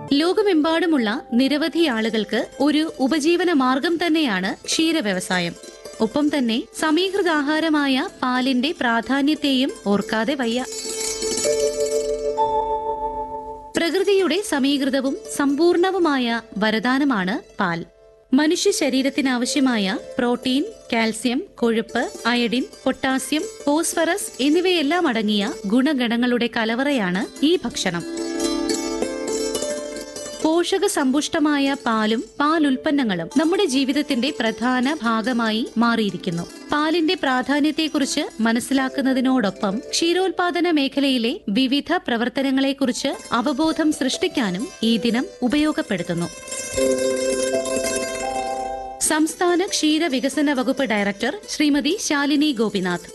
ലോകമെമ്പാടുമുള്ള നിരവധി ആളുകൾക്ക് ഒരു ഉപജീവന മാർഗം തന്നെയാണ് ക്ഷീര വ്യവസായം ഒപ്പം തന്നെ സമീകൃതാഹാരമായ പാലിന്റെ പ്രാധാന്യത്തെയും ഓർക്കാതെ വയ്യ പ്രകൃതിയുടെ സമീകൃതവും സമ്പൂർണവുമായ വരദാനമാണ് പാൽ മനുഷ്യ ശരീരത്തിനാവശ്യമായ പ്രോട്ടീൻ കാൽസ്യം കൊഴുപ്പ് അയഡിൻ പൊട്ടാസ്യം ഫോസ്ഫറസ് എന്നിവയെല്ലാം അടങ്ങിയ ഗുണഗണങ്ങളുടെ കലവറയാണ് ഈ ഭക്ഷണം പോഷക സമ്പുഷ്ടമായ പാലും പാലുൽപ്പന്നങ്ങളും നമ്മുടെ ജീവിതത്തിന്റെ പ്രധാന ഭാഗമായി മാറിയിരിക്കുന്നു പാലിന്റെ പ്രാധാന്യത്തെക്കുറിച്ച് മനസ്സിലാക്കുന്നതിനോടൊപ്പം ക്ഷീരോത്പാദന മേഖലയിലെ വിവിധ പ്രവർത്തനങ്ങളെക്കുറിച്ച് അവബോധം സൃഷ്ടിക്കാനും ഈ ദിനം ഉപയോഗപ്പെടുത്തുന്നു സംസ്ഥാന ക്ഷീര വികസന വകുപ്പ് ഡയറക്ടർ ശ്രീമതി ശാലിനി ഗോപിനാഥ്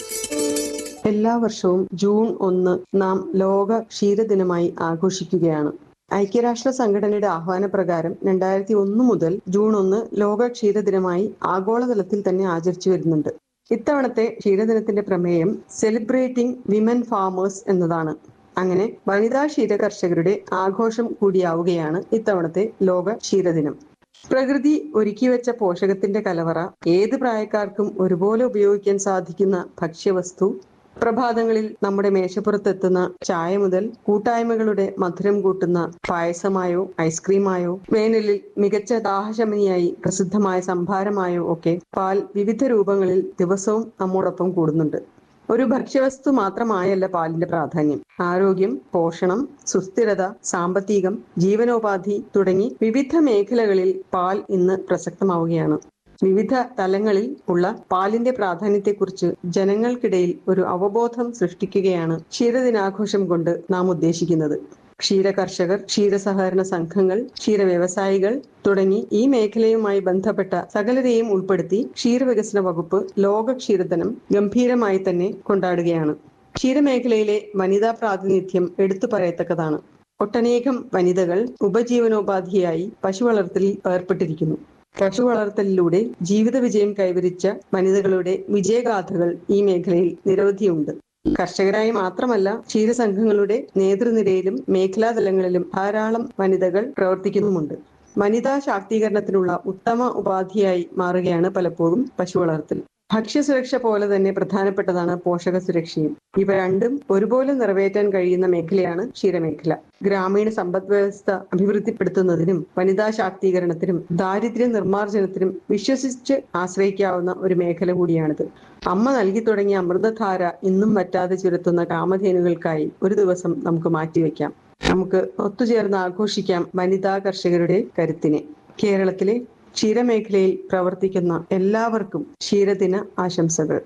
എല്ലാ വർഷവും ജൂൺ ഒന്ന് നാം ലോക ക്ഷീരദിനമായി ആഘോഷിക്കുകയാണ് ഐക്യരാഷ്ട്ര സംഘടനയുടെ ആഹ്വാനപ്രകാരം രണ്ടായിരത്തി ഒന്ന് മുതൽ ജൂൺ ഒന്ന് ലോക ക്ഷീരദിനമായി ആഗോളതലത്തിൽ തന്നെ ആചരിച്ചു വരുന്നുണ്ട് ഇത്തവണത്തെ ക്ഷീരദിനത്തിന്റെ പ്രമേയം സെലിബ്രേറ്റിംഗ് വിമൻ ഫാമേഴ്സ് എന്നതാണ് അങ്ങനെ വനിതാ ക്ഷീര കർഷകരുടെ ആഘോഷം കൂടിയാവുകയാണ് ഇത്തവണത്തെ ലോക ക്ഷീരദിനം പ്രകൃതി ഒരുക്കിവെച്ച പോഷകത്തിന്റെ കലവറ ഏത് പ്രായക്കാർക്കും ഒരുപോലെ ഉപയോഗിക്കാൻ സാധിക്കുന്ന ഭക്ഷ്യവസ്തു പ്രഭാതങ്ങളിൽ നമ്മുടെ മേശപ്പുറത്തെത്തുന്ന ചായ മുതൽ കൂട്ടായ്മകളുടെ മധുരം കൂട്ടുന്ന പായസമായോ ഐസ്ക്രീമായോ വേനലിൽ മികച്ച ദാഹശമനിയായി പ്രസിദ്ധമായ സംഭാരമായോ ഒക്കെ പാൽ വിവിധ രൂപങ്ങളിൽ ദിവസവും നമ്മോടൊപ്പം കൂടുന്നുണ്ട് ഒരു ഭക്ഷ്യവസ്തു മാത്രമായല്ല പാലിന്റെ പ്രാധാന്യം ആരോഗ്യം പോഷണം സുസ്ഥിരത സാമ്പത്തികം ജീവനോപാധി തുടങ്ങി വിവിധ മേഖലകളിൽ പാൽ ഇന്ന് പ്രസക്തമാവുകയാണ് വിവിധ തലങ്ങളിൽ ഉള്ള പാലിന്റെ പ്രാധാന്യത്തെക്കുറിച്ച് ജനങ്ങൾക്കിടയിൽ ഒരു അവബോധം സൃഷ്ടിക്കുകയാണ് ക്ഷീരദിനാഘോഷം കൊണ്ട് നാം ഉദ്ദേശിക്കുന്നത് ക്ഷീര കർഷകർ ക്ഷീരസഹകരണ സംഘങ്ങൾ ക്ഷീര വ്യവസായികൾ തുടങ്ങി ഈ മേഖലയുമായി ബന്ധപ്പെട്ട സകലരെയും ഉൾപ്പെടുത്തി ക്ഷീരവികസന വകുപ്പ് ലോക ക്ഷീരദിനം ഗംഭീരമായി തന്നെ കൊണ്ടാടുകയാണ് ക്ഷീരമേഖലയിലെ വനിതാ പ്രാതിനിധ്യം എടുത്തു പറയത്തക്കതാണ് ഒട്ടനേകം വനിതകൾ ഉപജീവനോപാധിയായി പശു വളർത്തലിൽ ഏർപ്പെട്ടിരിക്കുന്നു പശു വളർത്തലിലൂടെ ജീവിത വിജയം കൈവരിച്ച വനിതകളുടെ വിജയഗാഥകൾ ഈ മേഖലയിൽ നിരവധിയുണ്ട് കർഷകരായി മാത്രമല്ല ക്ഷീരസംഘങ്ങളുടെ നേതൃനിരയിലും മേഖലാതലങ്ങളിലും ധാരാളം വനിതകൾ പ്രവർത്തിക്കുന്നുമുണ്ട് വനിതാ ശാക്തീകരണത്തിനുള്ള ഉത്തമ ഉപാധിയായി മാറുകയാണ് പലപ്പോഴും പശു വളർത്തൽ ഭക്ഷ്യസുരക്ഷ പോലെ തന്നെ പ്രധാനപ്പെട്ടതാണ് പോഷക സുരക്ഷയും ഇവ രണ്ടും ഒരുപോലെ നിറവേറ്റാൻ കഴിയുന്ന മേഖലയാണ് ക്ഷീരമേഖല ഗ്രാമീണ സമ്പദ് വ്യവസ്ഥ അഭിവൃദ്ധിപ്പെടുത്തുന്നതിനും വനിതാ ശാക്തീകരണത്തിനും ദാരിദ്ര്യ നിർമ്മാർജ്ജനത്തിനും വിശ്വസിച്ച് ആശ്രയിക്കാവുന്ന ഒരു മേഖല കൂടിയാണിത് അമ്മ നൽകി തുടങ്ങിയ അമൃതധാര ഇന്നും വറ്റാതെ ചുരത്തുന്ന കാമധേനുകൾക്കായി ഒരു ദിവസം നമുക്ക് മാറ്റിവെക്കാം നമുക്ക് ഒത്തുചേർന്ന് ആഘോഷിക്കാം വനിതാ കർഷകരുടെ കരുത്തിനെ കേരളത്തിലെ ക്ഷീരമേഖലയിൽ പ്രവർത്തിക്കുന്ന എല്ലാവർക്കും ക്ഷീരദിന ആശംസകൾ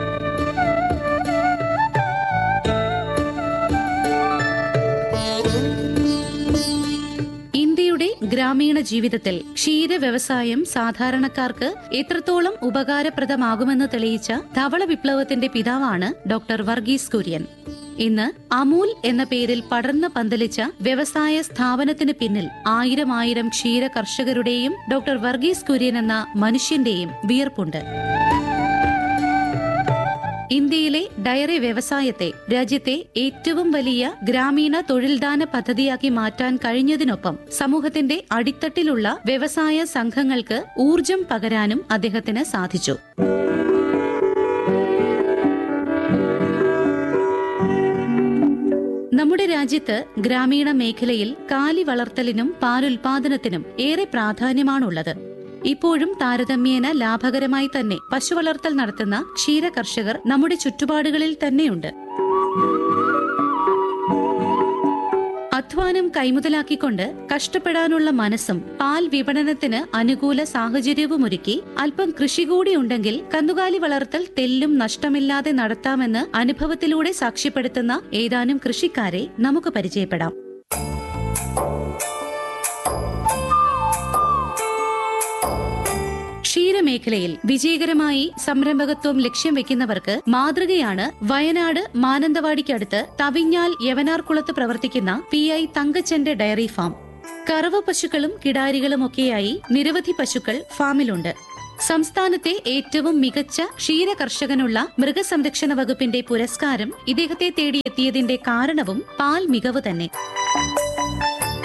ഇന്ത്യയുടെ ഗ്രാമീണ ജീവിതത്തിൽ ക്ഷീര വ്യവസായം സാധാരണക്കാർക്ക് എത്രത്തോളം ഉപകാരപ്രദമാകുമെന്ന് തെളിയിച്ച ധവള വിപ്ലവത്തിന്റെ പിതാവാണ് ഡോക്ടർ വർഗീസ് കുര്യൻ ഇന്ന് അമൂൽ എന്ന പേരിൽ പടർന്ന് പന്തലിച്ച വ്യവസായ സ്ഥാപനത്തിന് പിന്നിൽ ആയിരം ആയിരം ക്ഷീര കർഷകരുടെയും ഡോക്ടർ വർഗീസ് കുര്യൻ എന്ന മനുഷ്യന്റെയും വിയർപ്പുണ്ട് ഇന്ത്യയിലെ ഡയറി വ്യവസായത്തെ രാജ്യത്തെ ഏറ്റവും വലിയ ഗ്രാമീണ തൊഴിൽദാന പദ്ധതിയാക്കി മാറ്റാൻ കഴിഞ്ഞതിനൊപ്പം സമൂഹത്തിന്റെ അടിത്തട്ടിലുള്ള വ്യവസായ സംഘങ്ങൾക്ക് ഊർജം പകരാനും അദ്ദേഹത്തിന് സാധിച്ചു നമ്മുടെ രാജ്യത്ത് ഗ്രാമീണ മേഖലയിൽ കാലി വളർത്തലിനും പാലുൽപാദനത്തിനും ഏറെ പ്രാധാന്യമാണുള്ളത് ഇപ്പോഴും താരതമ്യേന ലാഭകരമായി തന്നെ പശു വളർത്തൽ നടത്തുന്ന ക്ഷീര കർഷകർ നമ്മുടെ ചുറ്റുപാടുകളിൽ തന്നെയുണ്ട് അധ്വാനം കൈമുതലാക്കിക്കൊണ്ട് കഷ്ടപ്പെടാനുള്ള മനസ്സും പാൽ വിപണനത്തിന് അനുകൂല സാഹചര്യവുമൊരുക്കി അല്പം കൃഷി കൂടി ഉണ്ടെങ്കിൽ കന്നുകാലി വളർത്തൽ തെല്ലും നഷ്ടമില്ലാതെ നടത്താമെന്ന് അനുഭവത്തിലൂടെ സാക്ഷ്യപ്പെടുത്തുന്ന ഏതാനും കൃഷിക്കാരെ നമുക്ക് പരിചയപ്പെടാം ക്ഷീരമേഖലയിൽ വിജയകരമായി സംരംഭകത്വം ലക്ഷ്യം വെക്കുന്നവർക്ക് മാതൃകയാണ് വയനാട് മാനന്തവാടിക്കടുത്ത് തവിഞ്ഞാൽ യവനാർകുളത്ത് പ്രവർത്തിക്കുന്ന പി ഐ തങ്കച്ചന്റെ ഡയറി ഫാം കറവ പശുക്കളും കിടാരികളുമൊക്കെയായി നിരവധി പശുക്കൾ ഫാമിലുണ്ട് സംസ്ഥാനത്തെ ഏറ്റവും മികച്ച ക്ഷീര കർഷകനുള്ള മൃഗസംരക്ഷണ വകുപ്പിന്റെ പുരസ്കാരം ഇദ്ദേഹത്തെ തേടിയെത്തിയതിന്റെ കാരണവും പാൽ മികവ് തന്നെ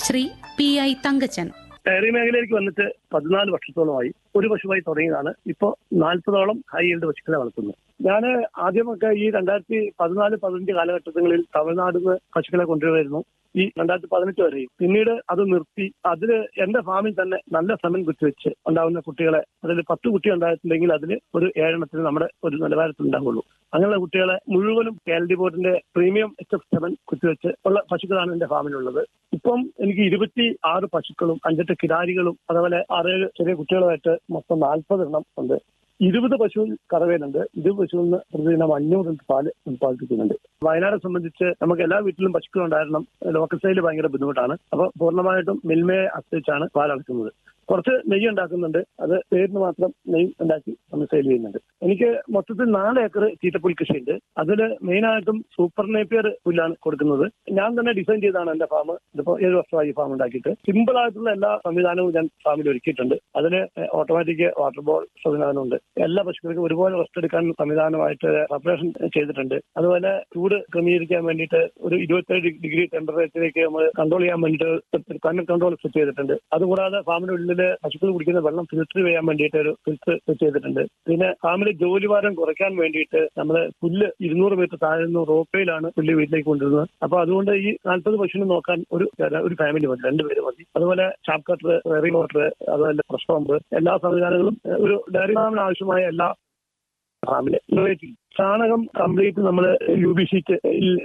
Sri P I Thankachan dairy മേഖലയിലേക്ക് വന്നിട്ട് പതിനാല് വർഷത്തോളമായി ഒരു പശുവായി തുടങ്ങിയതാണ് ഇപ്പോൾ നാൽപ്പതോളം ഹൈ ഈൽഡ് പശുക്കളെ വളർത്തുന്നു ഞാൻ ആദ്യമൊക്കെ ഈ രണ്ടായിരത്തി പതിനാല് പതിനഞ്ച് കാലഘട്ടങ്ങളിൽ തമിഴ്നാട് നിന്ന് പശുക്കളെ കൊണ്ടുവരുമായിരുന്നു ഈ രണ്ടായിരത്തി പതിനെട്ട് വരെയും പിന്നീട് അത് നിർത്തി അതിൽ എന്റെ ഫാമിൽ തന്നെ നല്ല സെമൻ കുത്തിവെച്ച് ഉണ്ടാവുന്ന കുട്ടികളെ അതിൽ പത്ത് കുട്ടി ഉണ്ടായിട്ടുണ്ടെങ്കിൽ അതിൽ ഒരു ഏഴെണ്ണത്തിന് നമ്മുടെ ഒരു നിലവാരത്തിൽ ഉണ്ടാവുള്ളൂ അങ്ങനെയുള്ള കുട്ടികളെ മുഴുവനും കേരള ബോർഡിന്റെ പ്രീമിയം എച്ച് എഫ് സെവൻ കുത്തിവെച്ച് ഉള്ള പശുക്കളാണ് എന്റെ ഫാമിലുള്ളത് ഇപ്പം എനിക്ക് ഇരുപത്തി ആറ് പശുക്കളും അഞ്ചെട്ട് കിടാരികളും അതുപോലെ ആറേഴ് ചെറിയ കുട്ടികളുമായിട്ട് മൊത്തം നാൽപ്പത് എണ്ണം ഉണ്ട് ഇരുപത് പശു കറവേലുണ്ട് ഇരുപത് പശുവിൽ നിന്ന് പ്രതിദിനം അഞ്ഞൂറ് ലിറ്റർ പാല് ഉത്പാദിപ്പിക്കുന്നുണ്ട് വയനാട് സംബന്ധിച്ച് നമുക്ക് എല്ലാ വീട്ടിലും പശുക്കൾ ഉണ്ടായിരുന്നു ലോക്കൽ സൈഡിൽ ഭയങ്കര ബുദ്ധിമുട്ടാണ് അപ്പോൾ പൂർണ്ണമായിട്ടും മിൽമയെ ആശ്രയിച്ചാണ് പാലടക്കുന്നത് കുറച്ച് നെയ്യ് ഉണ്ടാക്കുന്നുണ്ട് അത് പേരിന് മാത്രം നെയ്യ് ഉണ്ടാക്കി നമ്മൾ സെയിൽ ചെയ്യുന്നുണ്ട് എനിക്ക് മൊത്തത്തിൽ നാല് ഏക്കർ ചീറ്റപ്പുൽ കൃഷിയുണ്ട് അതിൽ മെയിനായിട്ടും സൂപ്പർ നേപ്പിയർ പുല്ലാണ് കൊടുക്കുന്നത് ഞാൻ തന്നെ ഡിസൈൻ ചെയ്താണ് എന്റെ ഫാം ഇതിപ്പോ ഏഴ് വർഷമായി ഈ ഫാം ഉണ്ടാക്കിയിട്ട് സിമ്പിൾ ആയിട്ടുള്ള എല്ലാ സംവിധാനവും ഞാൻ ഫാമിൽ ഒരുക്കിയിട്ടുണ്ട് അതിന് ഓട്ടോമാറ്റിക് വാട്ടർ ബോൾ സംവിധാനമുണ്ട് എല്ലാ പശുക്കൾക്കും ഒരുപോലെ റെസ്റ്റ് എടുക്കാൻ സംവിധാനമായിട്ട് സെപ്പറേഷൻ ചെയ്തിട്ടുണ്ട് അതുപോലെ ചൂട് ക്രമീകരിക്കാൻ വേണ്ടിയിട്ട് ഒരു ഇരുപത്തേഴ് ഡിഗ്രി ടെമ്പറേച്ചറിലേക്ക് നമ്മൾ കൺട്രോൾ ചെയ്യാൻ വേണ്ടിയിട്ട് ക്ലൈമറ്റ് കൺട്രോൾ സെറ്റ് ചെയ്തിട്ടുണ്ട് അതുകൂടാതെ ഫാമിന്റെ ഉള്ളിൽ പശുക്കൾ കുടിക്കുന്ന വെള്ളം ഫിൽറ്റർ ചെയ്യാൻ വേണ്ടിയിട്ട് ഒരു ഫിൽറ്റർ സെറ്റ് ചെയ്തിട്ടുണ്ട് പിന്നെ ഫാമിലെ ജോലിഭാരം കുറയ്ക്കാൻ വേണ്ടിയിട്ട് നമ്മൾ പുല്ല് ഇരുന്നൂറ് മീറ്റർ താഴെ നിന്ന് റോപ്പയിലാണ് പുല്ല് വീട്ടിലേക്ക് കൊണ്ടുവരുന്നത് അപ്പൊ അതുകൊണ്ട് ഈ നാൽപ്പത് പശുവിനെ നോക്കാൻ ഒരു ഒരു ഫാമിലി മതി രണ്ടുപേര് മതി അതുപോലെ ഷാപ്പ് കട്ടർ വെറി മോട്ടർ അതുപോലെ പ്രഷ് പമ്പ് എല്ലാ സംവിധാനങ്ങളും ഒരു ഡയറി ഫാമിന് ആവശ്യമായ എല്ലാ ഫാമിലെ ചാണകം കംപ്ലീറ്റ് നമ്മൾ യു ബി ഷീറ്റ്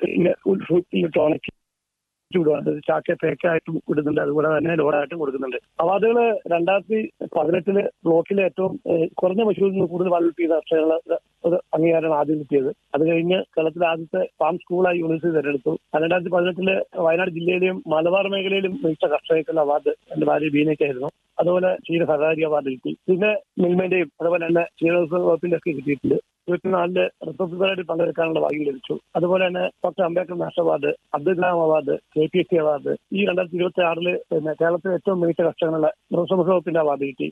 ഇട്ട് ഉണക്കി വിടുവാണ് ചാക്ക പേക്കായിട്ടും കൊടുക്കുന്നുണ്ട് അതുപോലെ തന്നെ ലോഡായിട്ടും കൊടുക്കുന്നുണ്ട് അവാർഡുകൾ രണ്ടായിരത്തി പതിനെട്ടില് ബ്ലോക്കിലെ ഏറ്റവും കുറഞ്ഞ പശുവിൽ നിന്ന് കൂടുതൽ വളർത്തിയ കർഷകരുടെ ഒരു അംഗീകാരമാണ് ആദ്യം കിട്ടിയത് അത് കഴിഞ്ഞ് കേരളത്തിലെ ആദ്യത്തെ ഫാം സ്കൂളായി യൂണിവേഴ്സിറ്റി തെരഞ്ഞെടുത്തു രണ്ടായിരത്തി പതിനെട്ടില് വയനാട് ജില്ലയിലെയും മലബാർ മേഖലയിലും മികച്ച കർഷകർക്കുള്ള അവാർഡ് എന്റെ ഭാര്യ ബീനയ്ക്കായിരുന്നു അതുപോലെ ക്ഷീര സഹകാരി അവാർഡ് കിട്ടി പിന്നെ മിൽമന്റെയും അതുപോലെ തന്നെ ക്ഷീരോത്സവ വകുപ്പിന്റെ ഒക്കെ കിട്ടിയിട്ടുണ്ട് ഇരുപത്തിനാലില് റിപ്പബ്ലിക്കനായിട്ട് പങ്കെടുക്കാനുള്ള ഭാഗ്യം ലഭിച്ചു അതുപോലെ തന്നെ doctor Ambedkar national award Abdul Kalam award K P S C award ഈ രണ്ടായിരത്തി ഇരുപത്തി ആറില് പിന്നെ കേരളത്തിലെ ഏറ്റവും മികച്ച കർഷകനുള്ള മൃഗസംരക്ഷണ വകുപ്പിന്റെ അവാർഡ് കിട്ടി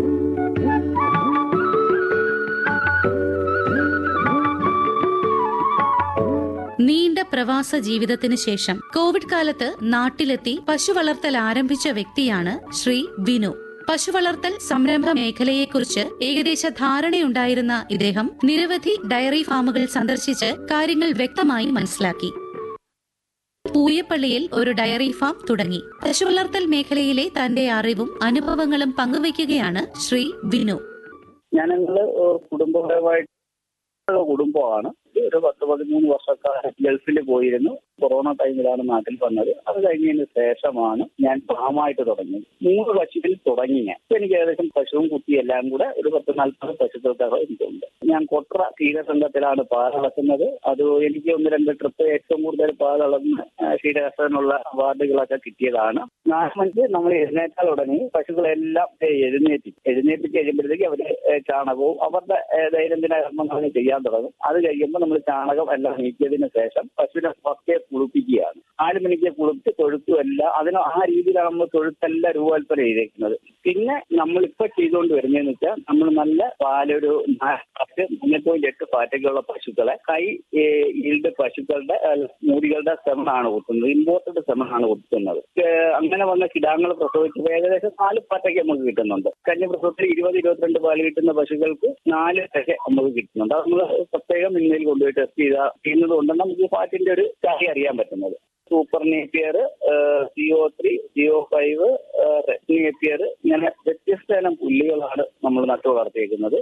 നീണ്ട പ്രവാസ ജീവിതത്തിന് ശേഷം കോവിഡ് കാലത്ത് നാട്ടിലെത്തി പശു വളർത്തൽ ആരംഭിച്ച വ്യക്തിയാണ് ശ്രീ വിനു പശു വളർത്തൽ സംരംഭ മേഖലയെക്കുറിച്ച് ഏകദേശ ധാരണയുണ്ടായിരുന്ന ഇദ്ദേഹം നിരവധി ഡയറി ഫാമുകൾ സന്ദർശിച്ച് കാര്യങ്ങൾ വ്യക്തമായി മനസ്സിലാക്കി പൂയപ്പള്ളിയിൽ ഒരു ഡയറി ഫാം തുടങ്ങി പശു വളർത്തൽ മേഖലയിലെ തന്റെ അറിവും അനുഭവങ്ങളും പങ്കുവയ്ക്കുകയാണ് ശ്രീ വിനു ഞാനങ്ങള് കുടുംബപരമായിട്ടുള്ള കുടുംബമാണ് ഒരു പത്ത് പതിമൂന്ന് വർഷക്കാലം ഗൾഫിൽ പോയിരുന്നു കൊറോണ ടൈമിലാണ് നാട്ടിൽ വന്നത് അത് കഴിഞ്ഞതിന് ശേഷമാണ് ഞാൻ ഫാമായിട്ട് തുടങ്ങിയത് മൂന്ന് പശുവിൽ തുടങ്ങി ഞാൻ ഇപ്പൊ എനിക്ക് ഏകദേശം പശുവും കുട്ടിയും എല്ലാം കൂടെ ഒരു പത്ത് നാൽപ്പത് പശുക്കൾക്കാണ് എനിക്കുണ്ട് ഞാൻ കൊട്ര ക്ഷീരസംഘത്തിലാണ് പാലളക്കുന്നത് അത് എനിക്ക് ഒന്ന് രണ്ട് ട്രിപ്പ് ഏറ്റവും കൂടുതൽ പാലളന്ന് ക്ഷീരകർഷകനുള്ള അവാർഡുകളൊക്കെ കിട്ടിയതാണ് നാല് മണിക്ക് നമ്മൾ എഴുന്നേറ്റാൽ ഉടനെ പശുക്കളെല്ലാം എഴുന്നേറ്റി എഴുന്നേറ്റ് കഴിയുമ്പോഴത്തേക്ക് അവര് ചാണകവും അവരുടെ ദൈനംദിന കർമ്മങ്ങൾ ചെയ്യാൻ തുടങ്ങും അത് കഴിയുമ്പോൾ നമ്മൾ ചാണകം എല്ലാം നീക്കിയതിന് ശേഷം പശുവിനെ ഫസ്റ്റ് കുളിപ്പിക്കുകയാണ് നാല് മണിക്ക് കുളിച്ച് തൊഴുത്തും എല്ലാം അതിന് ആ രീതിയിലാണ് നമ്മൾ തൊഴുത്തെല്ലാം രൂപകൽപ്പന ചെയ്തേക്കുന്നത് പിന്നെ നമ്മൾ ഇപ്പൊ ചെയ്തുകൊണ്ട് വരുന്നതെന്ന് വെച്ചാൽ നമ്മൾ നല്ല പാലൊരു പത്ത് മൂന്ന് പോയിന്റ് എട്ട് പാറ്റയ്ക്കുള്ള പശുക്കളെ കൈ ഈൽഡ് പശുക്കളുടെ മൂടികളുടെ സെമനാണ് കുത്തുന്നത് ഇമ്പോർട്ടഡ് സെമനാണ് കുത്തുന്നത് അങ്ങനെ വന്ന കിടാങ്ങൾ പ്രസവിച്ചപ്പോൾ ഏകദേശം നാല് പാറ്റയ്ക്ക് നമുക്ക് കിട്ടുന്നുണ്ട് കഴിഞ്ഞ പ്രസവത്തിൽ ഇരുപത് ഇരുപത്തിരണ്ട് പാല് കിട്ടുന്ന പശുക്കൾക്ക് നാല് പാറ്റ നമുക്ക് കിട്ടുന്നുണ്ട് അത് നമ്മൾ പ്രത്യേകം ഇന്നയിൽ കൊണ്ടുപോയി ടെസ്റ്റ് ചെയ്ത ചെയ്യുന്നത് കൊണ്ടാണ് നമുക്ക് ഫാറ്റിന്റെ ഒരു കാര്യം അറിയാൻ പറ്റുന്നത് super Napier CO three CO five Napier ഇങ്ങനെ വ്യത്യസ്ത തരം പുല്ലുകളാണ് നമ്മൾ നട്ടു വളർത്തിയേക്കുന്നത്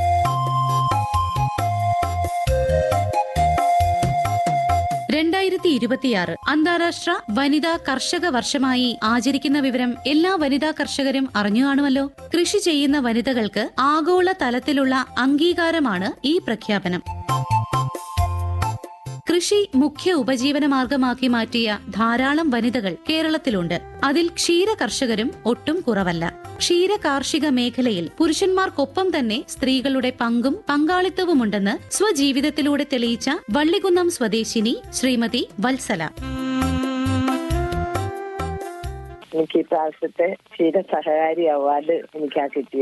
രണ്ടായിരത്തി ഇരുപത്തിയാറ് അന്താരാഷ്ട്ര വനിതാ കർഷക വർഷമായി ആചരിക്കുന്ന വിവരം എല്ലാ വനിതാ കർഷകരും അറിഞ്ഞു കാണുമല്ലോ കൃഷി ചെയ്യുന്ന വനിതകൾക്ക് ആഗോള തലത്തിലുള്ള അംഗീകാരമാണ് ഈ പ്രഖ്യാപനം കൃഷി മുഖ്യ ഉപജീവന മാർഗമാക്കി മാറ്റിയ ധാരാളം വനിതകൾ കേരളത്തിലുണ്ട് അതിൽ ക്ഷീര കർഷകരും ഒട്ടും കുറവല്ല ക്ഷീര കാർഷിക മേഖലയിൽ പുരുഷന്മാർക്കൊപ്പം തന്നെ സ്ത്രീകളുടെ പങ്കും പങ്കാളിത്തവുമുണ്ടെന്ന് സ്വജീവിതത്തിലൂടെ തെളിയിച്ച വള്ളികുന്നം സ്വദേശിനി ശ്രീമതി വത്സല എനിക്ക് ഈ പ്രാവശ്യത്തെ ക്ഷീര സഹകാരി അവാർഡ് എനിക്കാ കിട്ടിയത്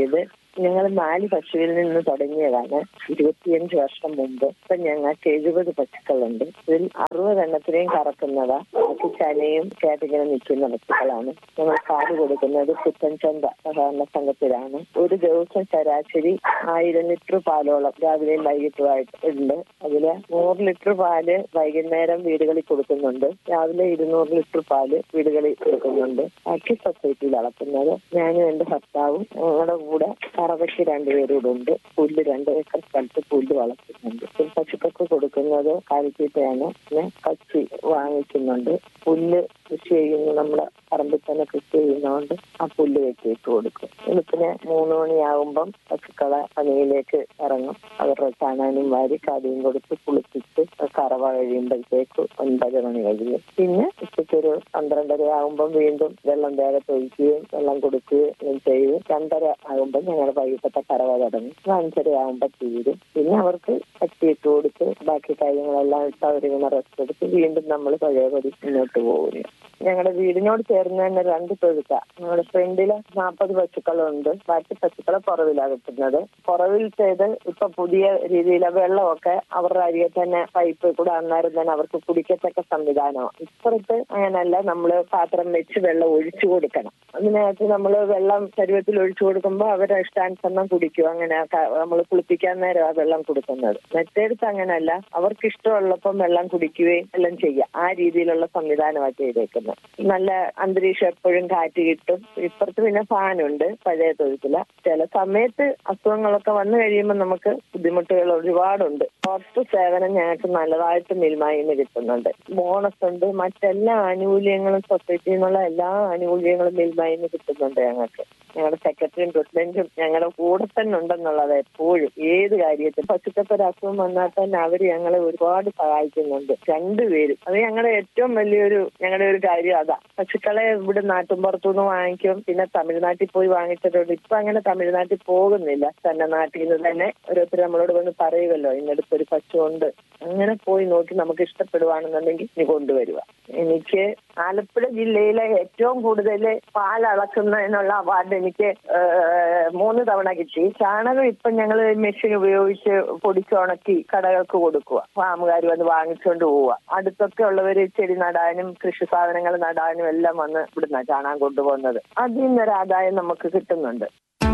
ഞങ്ങൾ നാല് പശുവിൽ നിന്ന് തുടങ്ങിയതാണ് ഇരുപത്തിയഞ്ച് വർഷം മുമ്പ് ഇപ്പൊ ഞങ്ങൾക്ക് എഴുപത് പശുക്കളുണ്ട് ഇതിൽ അറുപത് എണ്ണത്തിനെയും കറക്കുന്നതാ ബാക്കി ചനയും കേട്ടിങ്ങനെ നിൽക്കുന്ന പശുക്കളാണ് ഞങ്ങൾ പാല് കൊടുക്കുന്നത് പുത്തൻചന്ത സഹകരണ സംഘത്തിലാണ് ഒരു ദിവസം ശരാശരി ആയിരം ലിറ്റർ പാലോളം രാവിലെയും വൈകിട്ടുമായിട്ട് ഉണ്ട് അതില് നൂറ് ലിറ്റർ പാല് വൈകുന്നേരം വീടുകളിൽ കൊടുക്കുന്നുണ്ട് രാവിലെ ഇരുന്നൂറ് ലിറ്റർ പാല് വീടുകളിൽ കൊടുക്കുന്നുണ്ട് ബാക്കി സൊസൈറ്റിയിൽ അളക്കുന്നത് ഞാനും എന്റെ ഭർത്താവും ഞങ്ങളുടെ കൂടെ കറവയ്ക്ക് രണ്ടുപേരും കൂടെ ഉണ്ട് പുല്ല് രണ്ട് ഏക്കർ സ്ഥലത്ത് പുല്ല് വളർത്തുന്നുണ്ട് പിന്നെ പശുക്കൾക്ക് കൊടുക്കുന്നത് കാലിത്തീറ്റയാണ് പിന്നെ കച്ചി വാങ്ങിക്കുന്നുണ്ട് പുല്ല് കൃഷി ചെയ്യുന്ന നമ്മുടെ പറമ്പിൽ തന്നെ കൃഷി ചെയ്യുന്നതുകൊണ്ട് ആ പുല്ല് വെട്ടിയിട്ട് കൊടുക്കും വെളുപ്പിന് മൂന്ന് മണിയാകുമ്പം പശുക്കളെ പണിയിലേക്ക് ഇറങ്ങും അവരുടെ ചാണാനും വാരി കാടിയും കൊടുത്ത് കുളിപ്പിച്ച് കറവ കഴിയുമ്പോഴത്തേക്ക് ഒൻപത് മണി കഴിയും പിന്നെ ഉച്ചയ്ക്ക് ഒരു പന്ത്രണ്ടര ആകുമ്പം വീണ്ടും വെള്ളം വേഗത്ത് ഒഴിക്കുകയും വെള്ളം കൊടുക്കുകയും ചെയ്ത് രണ്ടര ആകുമ്പോൾ ഞങ്ങൾ വൈകിട്ടത്തെ കറവ തുടങ്ങി അഞ്ചര ആകുമ്പോൾ തീരും പിന്നെ അവർക്ക് കട്ടിയിട്ട് കൊടുത്ത് ബാക്കി കാര്യങ്ങളെല്ലാം ഇട്ട് അവരിങ്ങനെ റെസ്റ്റ് എടുത്ത് വീണ്ടും നമ്മൾ പഴയപടി മുന്നോട്ട് പോകുന്നു ഞങ്ങളുടെ വീടിനോട് ചേർന്ന് തന്നെ രണ്ട് തൊഴുത്ത ഞങ്ങളുടെ ഫ്രണ്ടില് നാൽപ്പത് പശുക്കളുണ്ട് ബാക്കി പശുക്കളെ പുറവിലാണ് കിട്ടുന്നത് പുറവിൽ ചെയ്ത് ഇപ്പൊ പുതിയ രീതിയിലെ വെള്ളമൊക്കെ അവരുടെ അരികെ തന്നെ പൈപ്പ് കൂടെ അന്നേരം തന്നെ അവർക്ക് കുടിക്കത്തക്ക സംവിധാനമാണ് ഇപ്പുറത്ത് അങ്ങനല്ല നമ്മള് പാത്രം വെച്ച് വെള്ളം ഒഴിച്ചു കൊടുക്കണം അതിനകത്ത് നമ്മൾ വെള്ളം ശരീരത്തിൽ ഒഴിച്ചു കൊടുക്കുമ്പോൾ അവരെ ഇഷ്ടാനുസരണം കുടിക്കും അങ്ങനെ നമ്മൾ കുളിപ്പിക്കാൻ നേരം ആ വെള്ളം കൊടുക്കുന്നത് മറ്റേടത്ത് അങ്ങനല്ല അവർക്ക് ഇഷ്ടമുള്ളപ്പം വെള്ളം കുടിക്കുകയും എല്ലാം ചെയ്യാം ആ രീതിയിലുള്ള സംവിധാനമാണ് ചെയ്തേക്കുന്നത് നല്ല അന്തരീക്ഷം എപ്പോഴും കാറ്റ് കിട്ടും ഇപ്പുറത്ത് പിന്നെ ഫാനുണ്ട് പഴയ തൊഴുത്തില ചില സമയത്ത് അസുഖങ്ങളൊക്കെ വന്നു കഴിയുമ്പോൾ നമുക്ക് ബുദ്ധിമുട്ടുകൾ ഒരുപാടുണ്ട് പുറത്ത് സേവനം ഞങ്ങൾക്ക് നല്ലതായിട്ട് മിൽമായിന്ന് കിട്ടുന്നുണ്ട് ബോണസ് ഉണ്ട് മറ്റെല്ലാ ആനുകൂല്യങ്ങളും സൊസൈറ്റിയിൽ നിന്നുള്ള എല്ലാ ആനുകൂല്യങ്ങളും മിൽമായിന്ന് കിട്ടുന്നുണ്ട് ഞങ്ങൾക്ക് ഞങ്ങളുടെ സെക്രട്ടറിയും പ്രസിഡന്റും ഞങ്ങളുടെ കൂടെ തന്നെ ഉണ്ടെന്നുള്ളത് എപ്പോഴും ഏത് കാര്യത്തിൽ പശുക്കൾക്ക് ഒരു അസുഖം വന്നാൽ തന്നെ അവർ ഞങ്ങളെ ഒരുപാട് സഹായിക്കുന്നുണ്ട് രണ്ടുപേരും അത് ഞങ്ങളുടെ ഏറ്റവും വലിയൊരു ഞങ്ങളുടെ ഒരു കാര്യം അതാ പശുക്കളെ ഇവിടെ നാട്ടുമ്പുറത്തുനിന്ന് വാങ്ങിക്കും പിന്നെ തമിഴ്നാട്ടിൽ പോയി വാങ്ങിച്ചിട്ടുണ്ട് ഇപ്പൊ അങ്ങനെ തമിഴ്നാട്ടിൽ പോകുന്നില്ല തന്നെ നാട്ടിൽ നിന്ന് തന്നെ ഓരോരുത്തർ നമ്മളോട് വന്ന് പറയുമല്ലോ ഇന്നടുത്ത് ഒരു പശു ഉണ്ട് അങ്ങനെ പോയി നോക്കി നമുക്ക് ഇഷ്ടപ്പെടുവാണെന്നുണ്ടെങ്കിൽ നീ കൊണ്ടുവരിക എനിക്ക് ആലപ്പുഴ ജില്ലയിലെ ഏറ്റവും കൂടുതൽ പാൽ അളക്കുന്നതിനുള്ള അവാർഡ് എനിക്ക് ഏഹ്, മൂന്ന് തവണ കിട്ടി ചാണകം ഇപ്പൊ ഞങ്ങൾ മെഷീൻ ഉപയോഗിച്ച് പൊടിച്ചുണക്കി കടകൾക്ക് കൊടുക്കുക ഫാമുകാർ വന്ന് വാങ്ങിച്ചുകൊണ്ട് പോവുക അടുത്തൊക്കെ ഉള്ളവര് ചെടി നടാനും കൃഷി സാധനങ്ങൾ നടാനും എല്ലാം വന്ന് ഇവിടുന്ന ചാണകം കൊണ്ടുപോകുന്നത് അതിൽ നിന്നൊരു ആദായം നമുക്ക് കിട്ടുന്നുണ്ട്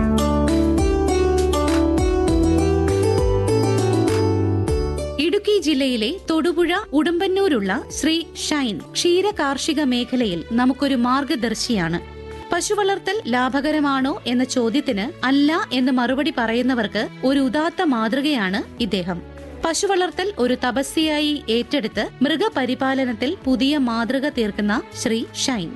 ഇടുക്കി ജില്ലയിലെ തൊടുപുഴ ഉടുമ്പന്നൂരുള്ള ശ്രീ ഷൈൻ ക്ഷീര കാർഷിക മേഖലയിൽ നമുക്കൊരു മാർഗദർശിയാണ് പശു വളർത്തൽ ലാഭകരമാണോ എന്ന ചോദ്യത്തിന് അല്ല എന്ന് മറുപടി പറയുന്നവർക്ക് ഒരു ഉദാത്ത മാതൃകയാണ് ഇദ്ദേഹം പശു വളർത്തൽ ഒരു തപസ്യയായി ഏറ്റെടുത്ത് മൃഗപരിപാലനത്തിൽ പുതിയ മാതൃക തീർക്കുന്ന ശ്രീ ഷൈൻ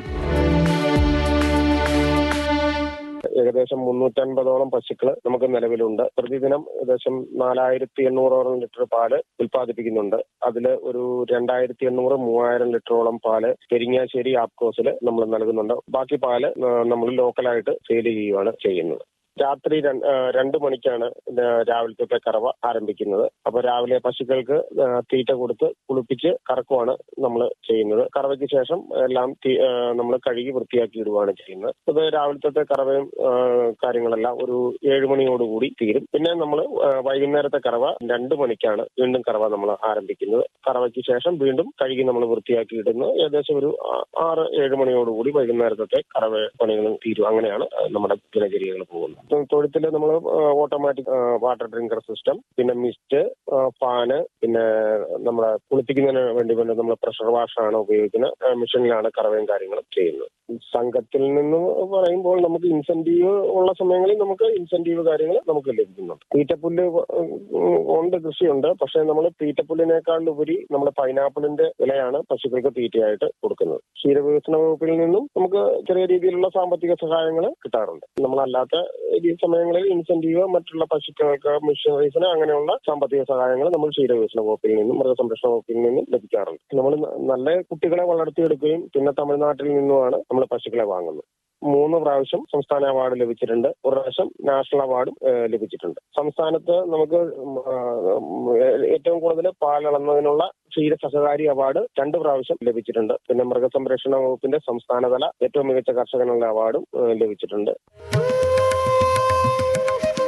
ഏകദേശം മുന്നൂറ്റൻപതോളം പശുക്കൾ നമുക്ക് നിലവിലുണ്ട് പ്രതിദിനം ഏകദേശം നാലായിരത്തി എണ്ണൂറോളം ലിറ്റർ പാല് ഉൽപ്പാദിപ്പിക്കുന്നുണ്ട് അതിൽ ഒരു രണ്ടായിരത്തി എണ്ണൂറ് മൂവായിരം ലിറ്ററോളം പാല് പെരിങ്ങാശ്ശേരി ആപ്കോസിൽ നമ്മൾ നൽകുന്നുണ്ട് ബാക്കി പാല് നമ്മൾ ലോക്കലായിട്ട് സെയിൽ ചെയ്യുകയാണ് ചെയ്യുന്നത് രാത്രി രണ്ട് ആ, രണ്ട് മണിക്കാണ് ഇത് രാവിലത്തെ കറവ ആരംഭിക്കുന്നത് അപ്പൊ രാവിലെ പശുക്കൾക്ക് ആ, തീറ്റ കൊടുത്ത് കുളിപ്പിച്ച് കറക്കുവാണ് നമ്മൾ ചെയ്യുന്നത് കറവയ്ക്ക് ശേഷം എല്ലാം നമ്മൾ കഴുകി വൃത്തിയാക്കി ഇടുകയാണ് ചെയ്യുന്നത് അത് രാവിലത്തെ കറവയും ആ, കാര്യങ്ങളെല്ലാം ഒരു ഏഴ് മണിയോടുകൂടി തീരും പിന്നെ നമ്മൾ വൈകുന്നേരത്തെ കറവ രണ്ട് മണിക്കാണ് വീണ്ടും കറവ നമ്മൾ ആരംഭിക്കുന്നത് കറവയ്ക്ക് ശേഷം വീണ്ടും കഴുകി നമ്മൾ വൃത്തിയാക്കി ഇടുന്നു ഏകദേശം ഒരു ആ- ആറ് ഏഴ് മണിയോടുകൂടി വൈകുന്നേരത്തെ കറവ പണികളും തീരും അങ്ങനെയാണ് ആ, നമ്മുടെ ദിനചര്യകൾ പോകുന്നത് തൊഴുത്തിൽ നമ്മൾ ഓട്ടോമാറ്റിക് വാട്ടർ ഡ്രിങ്കർ സിസ്റ്റം പിന്നെ മിസ്റ്റ് ഫാന് പിന്നെ നമ്മുടെ കുളിപ്പിക്കുന്നതിന് വേണ്ടി വേണ്ടി നമ്മൾ പ്രഷർ വാഷാണ് ഉപയോഗിക്കുന്നത് ആ, മെഷീനിലാണ് കറവയും കാര്യങ്ങളും ചെയ്യുന്നത് സംഘത്തിൽ നിന്ന് പറയുമ്പോൾ നമുക്ക് ഇൻസെന്റീവ് ഉള്ള സമയങ്ങളിൽ നമുക്ക് ഇൻസെന്റീവ് കാര്യങ്ങൾ നമുക്ക് ലഭിക്കുന്നുണ്ട് തീറ്റപ്പുല്ല് ഉം, ഉണ്ട് കൃഷിയുണ്ട് പക്ഷെ നമ്മൾ തീറ്റപ്പുല്ലിനേക്കാൾ ഉപരി നമ്മുടെ പൈനാപ്പിളിന്റെ വിലയാണ് പശുക്കൾക്ക് തീറ്റയായിട്ട് കൊടുക്കുന്നത് ക്ഷീരവികസന വകുപ്പിൽ നിന്നും നമുക്ക് ചെറിയ രീതിയിലുള്ള സാമ്പത്തിക സഹായങ്ങൾ കിട്ടാറുണ്ട് നമ്മളല്ലാത്ത ഈ സമയങ്ങളിൽ ഇൻസെന്റീവ് മറ്റുള്ള പശുക്കൾക്ക് മിഷനറീസിന് അങ്ങനെയുള്ള സാമ്പത്തിക സഹായങ്ങൾ നമ്മൾ ക്ഷീരവികസന വകുപ്പിൽ നിന്നും മൃഗസംരക്ഷണ വകുപ്പിൽ നിന്നും ലഭിക്കാറുണ്ട് നമ്മൾ നല്ല കുട്ടികളെ വളർത്തിയെടുക്കുകയും പിന്നെ തമിഴ്നാട്ടിൽ നിന്നുമാണ് നമ്മൾ പശുക്കളെ വാങ്ങുന്നത് മൂന്ന് പ്രാവശ്യം സംസ്ഥാന അവാർഡ് ലഭിച്ചിട്ടുണ്ട് ഒരു പ്രാവശ്യം നാഷണൽ അവാർഡും ഏഹ്, ലഭിച്ചിട്ടുണ്ട് സംസ്ഥാനത്ത് നമുക്ക് ഉം, ആ, ഉം, ഏറ്റവും കൂടുതൽ പാലളന്നതിനുള്ള ക്ഷീര സഹകാരി അവാർഡ് രണ്ട് പ്രാവശ്യം ലഭിച്ചിട്ടുണ്ട് പിന്നെ മൃഗസംരക്ഷണ വകുപ്പിന്റെ സംസ്ഥാനതല ഏറ്റവും മികച്ച കർഷകനുള്ള അവാർഡും ഏഹ്, ലഭിച്ചിട്ടുണ്ട്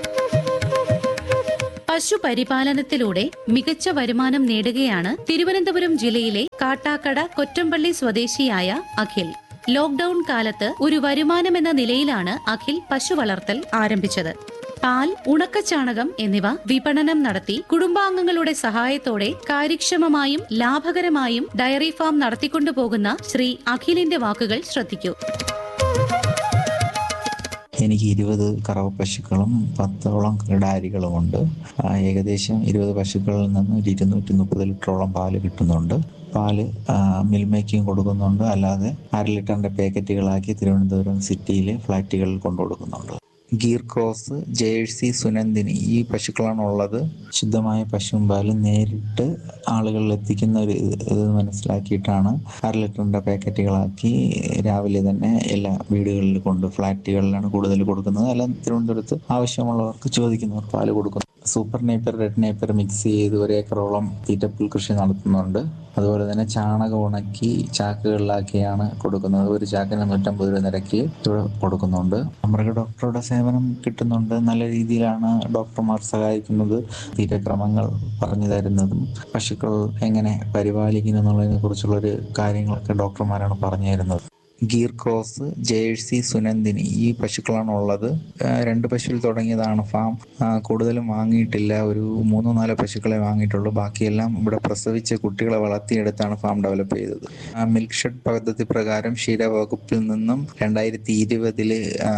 പശുപരിപാലനത്തിലൂടെ മികച്ച വരുമാനം നേടുകയാണ് തിരുവനന്തപുരം ജില്ലയിലെ കാട്ടാക്കട കൊറ്റമ്പള്ളി സ്വദേശിയായ അഖിൽ ലോക്ഡൌൺ കാലത്ത് ഒരു വരുമാനമെന്ന നിലയിലാണ് അഖിൽ പശു വളർത്തൽ ആരംഭിച്ചത് പാൽ ഉണക്കച്ചാണകം എന്നിവ വിപണനം നടത്തി കുടുംബാംഗങ്ങളുടെ സഹായത്തോടെ കാര്യക്ഷമമായും ലാഭകരമായും ഡയറി ഫാം നടത്തിക്കൊണ്ടുപോകുന്ന ശ്രീ അഖിലിന്റെ വാക്കുകൾ ശ്രദ്ധിക്കൂ എനിക്ക് ഇരുപത് കറവ പശുക്കളും പത്തോളം കിടാരികളുമുണ്ട് ആ, ഏകദേശം ഇരുപത് പശുക്കളിൽ നിന്ന് ഒരു ഇരുന്നൂറ്റി മുപ്പത് ലിറ്ററോളം പാല് കിട്ടുന്നുണ്ട് പാല് ആ, മിൽമയ്ക്കും കൊടുക്കുന്നുണ്ട് അല്ലാതെ അര ലിറ്ററിന്റെ പാക്കറ്റുകളാക്കി തിരുവനന്തപുരം സിറ്റിയിലെ ഫ്ലാറ്റുകളിൽ കൊണ്ടു കൊടുക്കുന്നുണ്ട് ഗീർ ക്രോസ് ജേഴ്സി സുനന്ദിനി ഈ പശുക്കളാണ് ഉള്ളത് ശുദ്ധമായ പശുവും പാലും നേരിട്ട് ആളുകളിൽ എത്തിക്കുന്ന ഒരു ഇത് ഇത് മനസ്സിലാക്കിയിട്ടാണ് അര ലിറ്ററിന്റെ പാക്കറ്റുകളാക്കി രാവിലെ തന്നെ എല്ലാ വീടുകളിൽ കൊണ്ട് ഫ്ലാറ്റുകളിലാണ് കൂടുതൽ കൊടുക്കുന്നത് അല്ല തിരുവനന്തപുരത്ത് ആവശ്യമുള്ളവർക്ക് ചോദിക്കുന്നവർ പാല് കൊടുക്കുന്നു super Napier red Napier mix ചെയ്ത് ഒരു ഏക്കറോളം തീറ്റപ്പുൽ കൃഷി നടത്തുന്നുണ്ട് അതുപോലെ തന്നെ ചാണകം ഉണക്കി ചാക്കുകളിലാക്കിയാണ് കൊടുക്കുന്നത് ഒരു ചാക്കിന് നൂറ്റമ്പത് രൂപ നിരക്കിൽ ഇവിടെ കൊടുക്കുന്നുണ്ട് മൃഗ ഡോക്ടറുടെ സേവനം കിട്ടുന്നുണ്ട് നല്ല രീതിയിലാണ് ഡോക്ടർമാർ സഹായിക്കുന്നത് തീറ്റക്രമങ്ങൾ പറഞ്ഞു തരുന്നതും പശുക്കൾ എങ്ങനെ പരിപാലിക്കുന്നു എന്നുള്ളതിനെ കുറിച്ചുള്ളൊരു കാര്യങ്ങളൊക്കെ ഡോക്ടർമാരാണ് പറഞ്ഞു തരുന്നത് ഗീർ ക്രോസ് ജേഴ്സി സുനന്ദിനി ഈ പശുക്കളാണ് ഉള്ളത് ആ, രണ്ട് പശുവിൽ തുടങ്ങിയതാണ് ഫാം ആ, കൂടുതലും വാങ്ങിയിട്ടില്ല ഒരു മൂന്നോ നാലോ പശുക്കളെ വാങ്ങിയിട്ടുള്ളൂ ബാക്കിയെല്ലാം ഇവിടെ പ്രസവിച്ച് കുട്ടികളെ വളർത്തിയെടുത്താണ് ഫാം ഡെവലപ്പ് ചെയ്തത് ആ, മിൽക്ക് ഷെഡ് പദ്ധതി പ്രകാരം ക്ഷീരവകുപ്പിൽ നിന്നും രണ്ടായിരത്തി ഇരുപതില്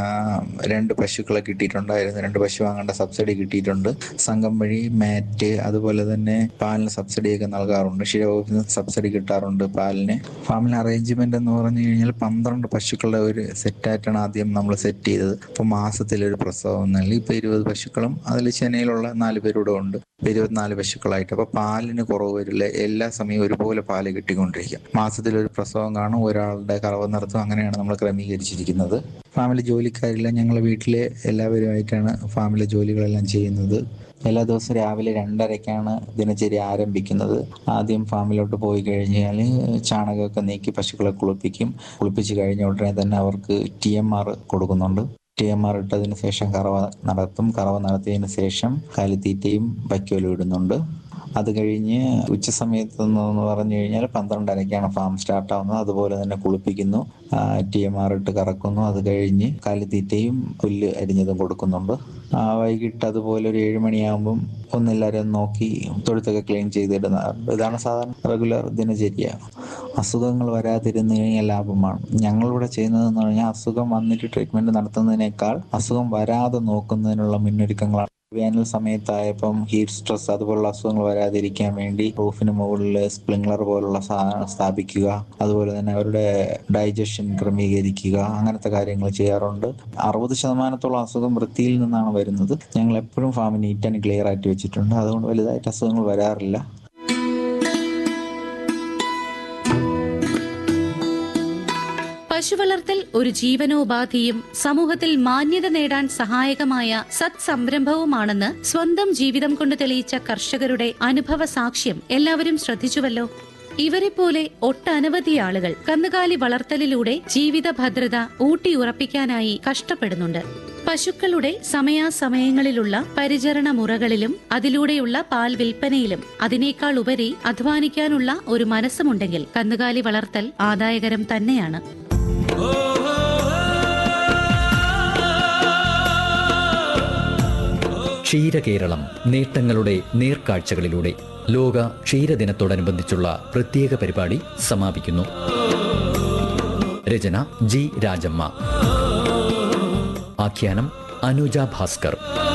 രണ്ട് പശുക്കളെ കിട്ടിയിട്ടുണ്ടായിരുന്നു രണ്ട് പശു വാങ്ങേണ്ട സബ്സിഡി കിട്ടിയിട്ടുണ്ട് സംഘം വഴി മാറ്റ് അതുപോലെ തന്നെ പാലിന് സബ്സിഡിയൊക്കെ നൽകാറുണ്ട് ക്ഷീരവകുപ്പിൽ നിന്ന് സബ്സിഡി കിട്ടാറുണ്ട് പാലിന് ഫാമിൽ അറേഞ്ച്മെന്റ് എന്ന് പറഞ്ഞു കഴിഞ്ഞാൽ പന്ത്രണ്ട് പശുക്കളുടെ ഒരു സെറ്റായിട്ടാണ് ആദ്യം നമ്മൾ സെറ്റ് ചെയ്തത് അപ്പോൾ മാസത്തിൽ ഒരു പ്രസവം നൽകി ഇപ്പൊ ഇരുപത് പശുക്കളും അതിൽ ചെന്നൈയിലുള്ള നാല് പേരൂടെ ഉണ്ട് ഇപ്പൊ ഇരുപത്തിനാല് പശുക്കളായിട്ട് അപ്പൊ പാലിന് കുറവ് വരില്ല എല്ലാ സമയവും ഒരുപോലെ പാല് കിട്ടിക്കൊണ്ടിരിക്കും മാസത്തിൽ ഒരു പ്രസവം കാണും ഒരാളുടെ കറവ് നടത്തും അങ്ങനെയാണ് നമ്മൾ ക്രമീകരിച്ചിരിക്കുന്നത് ഫാമിലി ജോലിക്കാരില്ല ഞങ്ങളെ വീട്ടിലെ എല്ലാവരുമായിട്ടാണ് ഫാമിലെ ജോലികളെല്ലാം ചെയ്യുന്നത് എല്ലാ ദിവസവും രാവിലെ രണ്ടരയ്ക്കാണ് ദിനചര്യ ആരംഭിക്കുന്നത് ആദ്യം ഫാമിലോട്ട് പോയി കഴിഞ്ഞാൽ ചാണകമൊക്കെ നീക്കി പശുക്കളെ കുളിപ്പിക്കും കുളിപ്പിച്ച് കഴിഞ്ഞ ഉടനെ തന്നെ അവർക്ക് ടി എം ആർ കൊടുക്കുന്നുണ്ട് ടി എം ആർ ഇട്ടതിന് ശേഷം കറവ നടത്തും കറവ നടത്തിയതിന് ശേഷം കാലിത്തീറ്റയും വൈക്കോലും ഇടുന്നുണ്ട് അത് കഴിഞ്ഞ് ഉച്ച സമയത്ത് എന്ന് പറഞ്ഞു കഴിഞ്ഞാൽ പന്ത്രണ്ടരയ്ക്കാണ് ഫാം സ്റ്റാർട്ട് ആവുന്നത് അതുപോലെ തന്നെ കുളിപ്പിക്കുന്നു ടി എം ആർ ഇട്ട് കറക്കുന്നു അത് കഴിഞ്ഞ് കാലിത്തീറ്റയും പുല്ല് അരിഞ്ഞതും കൊടുക്കുന്നുണ്ട് ആ, വൈകിട്ട് അതുപോലെ ഒരു ഏഴ് മണിയാകുമ്പം ഒന്നെല്ലാവരും ഒന്ന് നോക്കി തൊഴുത്തൊക്കെ ക്ലീൻ ചെയ്തിടുന്നതാണ് ഇതാണ് സാധാരണ റെഗുലർ ദിനചര്യ അസുഖങ്ങൾ വരാതിരുന്നു കഴിഞ്ഞാൽ ലാഭമാണ് ഞങ്ങളിവിടെ ചെയ്യുന്നതെന്ന് പറഞ്ഞാൽ അസുഖം വന്നിട്ട് ട്രീറ്റ്മെന്റ് നടത്തുന്നതിനേക്കാൾ അസുഖം വരാതെ നോക്കുന്നതിനുള്ള മുന്നൊരുക്കങ്ങളാണ് വേനൽ സമയത്തായപ്പം ഹീറ്റ് സ്ട്രെസ് അതുപോലുള്ള അസുഖങ്ങൾ വരാതിരിക്കാൻ വേണ്ടി റൂഫിന് മുകളിൽ സ്പ്രിംഗ്ലർ പോലുള്ള സാധനം സ്ഥാപിക്കുക അതുപോലെ തന്നെ അവരുടെ ഡൈജഷൻ ക്രമീകരിക്കുക അങ്ങനത്തെ കാര്യങ്ങൾ ചെയ്യാറുണ്ട് അറുപത് ശതമാനത്തോളം അസുഖം വൃത്തിയിൽ നിന്നാണ് വരുന്നത് ഞങ്ങൾ എപ്പോഴും ഫാം നീറ്റ് ആൻഡ് ക്ലിയർ ആയിട്ട് വെച്ചിട്ടുണ്ട് അതുകൊണ്ട് വലുതായിട്ട് അസുഖങ്ങൾ വരാറില്ല പശുവളർത്തൽ ഒരു ജീവനോപാധിയും സമൂഹത്തിൽ മാന്യത നേടാൻ സഹായകമായ സത്സംരംഭവുമാണെന്ന് സ്വന്തം ജീവിതം കൊണ്ട് തെളിയിച്ച കർഷകരുടെ അനുഭവ സാക്ഷ്യം എല്ലാവരും ശ്രദ്ധിച്ചുവല്ലോ ഇവരെ പോലെ ഒട്ടനവധി ആളുകൾ കന്നുകാലി വളർത്തലിലൂടെ ജീവിത ഭദ്രത ഊട്ടിയുറപ്പിക്കാനായി കഷ്ടപ്പെടുന്നുണ്ട് പശുക്കളുടെ സമയാസമയങ്ങളിലുള്ള പരിചരണ മുറകളിലും അതിലൂടെയുള്ള പാൽ വിൽപ്പനയിലും അതിനേക്കാൾ ഉപരി അധ്വാനിക്കാനുള്ള ഒരു മനസ്സുമുണ്ടെങ്കിൽ കന്നുകാലി വളർത്തൽ ആദായകരം തന്നെയാണ് ക്ഷീരകേരളം നേട്ടങ്ങളുടെ നേർക്കാഴ്ചകളിലൂടെ ലോക ക്ഷീരദിനത്തോടനുബന്ധിച്ചുള്ള പ്രത്യേക പരിപാടി സമാപിക്കുന്നു രചന ജി രാജമ്മ ആഖ്യാനം അനുജ ഭാസ്കർ